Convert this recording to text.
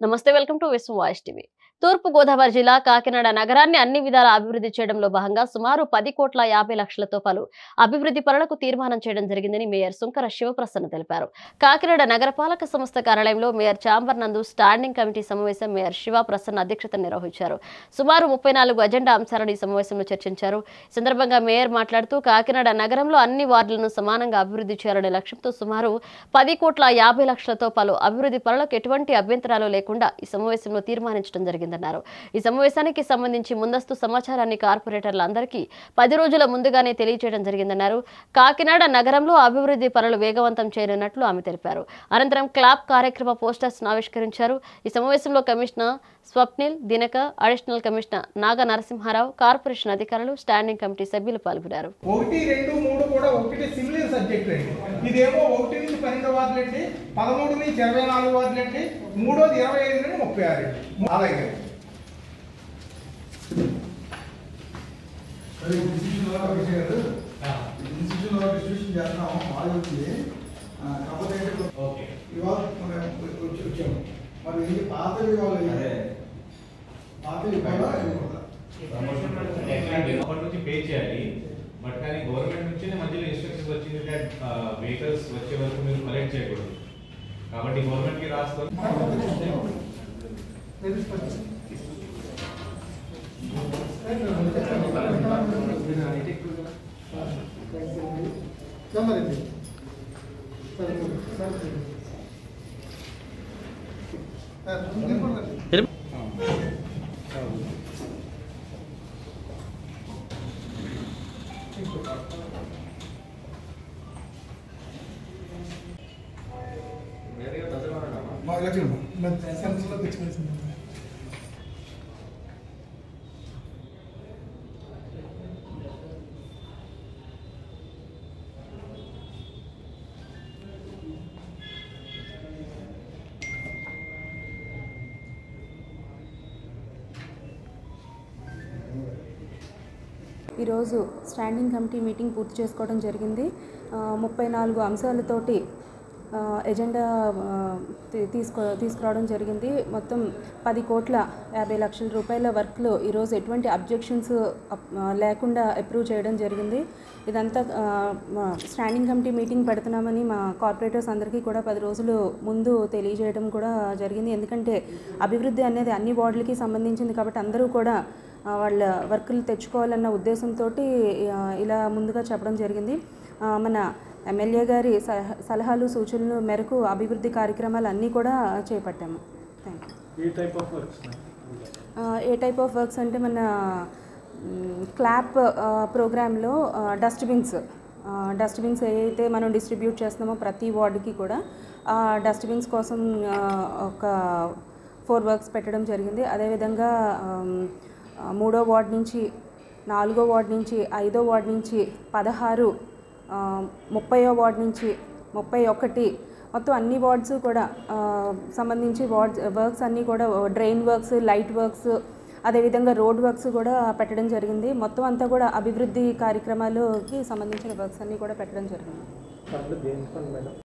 నమస్తే welcome to Vishwa voice TV తూర్పు గోదావరి జిల్లా కాకినాడ నగరాన్ని అన్ని విధాల అభివృద్ధి చేయడంలో భాగంగా సుమారు పది కోట్ల యాభై లక్షలతో పలు అభివృద్ధి పనులకు తీర్మానం చేయడం జరిగిందని మేయర్ సుంకర శివప్రసన్న తెలిపారు కాకినాడ నగరపాలక సంస్థ కార్యాలయంలో మేయర్ చాంబర్ నందు స్టాండింగ్ కమిటీ సమావేశం మేయర్ శివ ప్రసన్న అధ్యక్షత నిర్వహించారు సుమారు ముప్పై నాలుగు అజెండా అంశాలను ఈ సమావేశంలో చర్చించారు ఈ సందర్భంగా మేయర్ మాట్లాడుతూ కాకినాడ నగరంలో అన్ని వార్డులను సమానంగా అభివృద్ధి చేయాలనే లక్ష్యంతో సుమారు పది కోట్ల యాభై లక్షలతో పలు అభివృద్ధి పనులకు ఎటువంటి అభ్యంతరాలు లేకుండా ఈ సమావేశంలో తీర్మానించడం జరిగిందన్నారు ఈ సమావేశానికి సంబంధించి ముందస్తు సమాచారాన్ని కార్పొరేటర్లందరికీ పది రోజుల ముందుగానే తెలియజేయడం జరిగిందన్నారు కాకినాడ నగరంలో అభివృద్ధి పనులు వేగవంతం చేయనున్నట్లు ఆమె తెలిపారు అనంతరం క్లాప్ కార్యక్రమ పోస్టర్స్ ఆవిష్కరించారు ఈ సమావేశంలో commissioner Swapnil Dinaka additional commissioner Naga Narasimharao corporation అధికారులు స్టాండింగ్ కమిటీ సభ్యులు పాల్గొన్నారు ఒకటి రెండు మూడు కూడా ఒకటి సివిల్ సబ్జెక్ట్ అండి ఇదేమో ఒకటి నుంచి పన్నెండు వార్డులు అండి పదమూడు నుంచి ఇరవై నాలుగు వార్డులు అండి మూడోది ఇరవై ఐదు నుండి ముప్పై ఆరు అండి అలాగే అదే ఇన్స్టిట్యూషన్ లో విషయం కాదు. ఇన్స్టిట్యూషన్ లో డిస్ట్రిబ్యూషన్ చేస్తున్నాము బాగా వచ్చింది ఆ, కాకపోతే ఏంటంటే ఓకే ఇవాళ మనం వచ్చి వచ్చాము మరి ఇది పాతవి ఇవాళ అదే పాతవి ఇవాళ ఇవ్వకూడదా? అప్పటి నుంచి పే చేయాలి బట్ కానీ గవర్నమెంట్ నుంచి మధ్యలో ఇన్స్ట్రక్షన్స్ వచ్చింది వెహికల్స్ వచ్చే వరకు మీరు కలెక్ట్ చేయకూడదు కాబట్టి గవర్నమెంట్ కి రాస్తారు నెమ్మదిండి. పదమూడు. సరే. ఆ, నిలబడండి. మా లక్ష్యం సెన్స్లో తెచ్చుకోవాల్సింది ఈరోజు స్టాండింగ్ కమిటీ మీటింగ్ పూర్తి చేసుకోవడం జరిగింది ఆ, ముప్పై నాలుగు అంశాలతోటి ఆ, ఎజెండా ఆ, తీ- తీసుకో తీసుకురావడం జరిగింది మొత్తం పది కోట్ల యాభై లక్షల రూపాయల వర్క్లో ఈరోజు ఎటువంటి అబ్జెక్షన్స్ లేకుండా అప్రూవ్ చేయడం జరిగింది ఇదంతా ఆ, మా స్టాండింగ్ కమిటీ మీటింగ్ పెడుతున్నామని మా కార్పొరేటర్స్ అందరికీ కూడా పది రోజులు ముందు తెలియజేయడం కూడా జరిగింది ఎందుకంటే అభివృద్ధి అనేది అన్ని వార్డులకి సంబంధించింది కాబట్టి అందరూ కూడా ఆ, వాళ్ళ వర్కులు తెచ్చుకోవాలన్న ఉద్దేశంతో ఇలా ముందుగా చెప్పడం జరిగింది ఆ, మన ఎమ్మెల్యే గారి సలహా- సలహాలు సూచనలు మేరకు అభివృద్ధి కార్యక్రమాలు అన్నీ కూడా చేపట్టాము thank you a type of works a type of works అంటే మన మ్, క్లాప్ ఆ, ప్రోగ్రాంలో ఆ, డస్ట్బిన్స్ ఆ, డస్ట్బిన్స్ ఏవైతే మనం డిస్ట్రిబ్యూట్ చేస్తున్నామో ప్రతి వార్డుకి కూడా ఆ డస్ట్బిన్స్ కోసం ఆ, ఒక ఫోర్ వర్క్స్ పెట్టడం జరిగింది అదేవిధంగా ఆమ్, ఆ, మూడో వార్డ్ నుంచి నాలుగో వార్డ్ నుంచి ఐదో వార్డ్ నుంచి పదహారు ఆ, ముప్పయో వార్డ్ నుంచి ముప్పై ఒకటి మొత్తం అన్ని వార్డ్స్ కూడా ఆ, సంబంధించి వార్డ్స్ వర్క్స్ అన్నీ కూడా డ్రైన్ వర్క్స్ లైట్ వర్క్స్ అదేవిధంగా రోడ్ వర్క్స్ కూడా పెట్టడం జరిగింది మొత్తం అంతా కూడా అభివృద్ధి కార్యక్రమాలకి సంబంధించిన వర్క్స్ అన్నీ కూడా పెట్టడం జరిగింది దాంట్లో దేని పని మేడం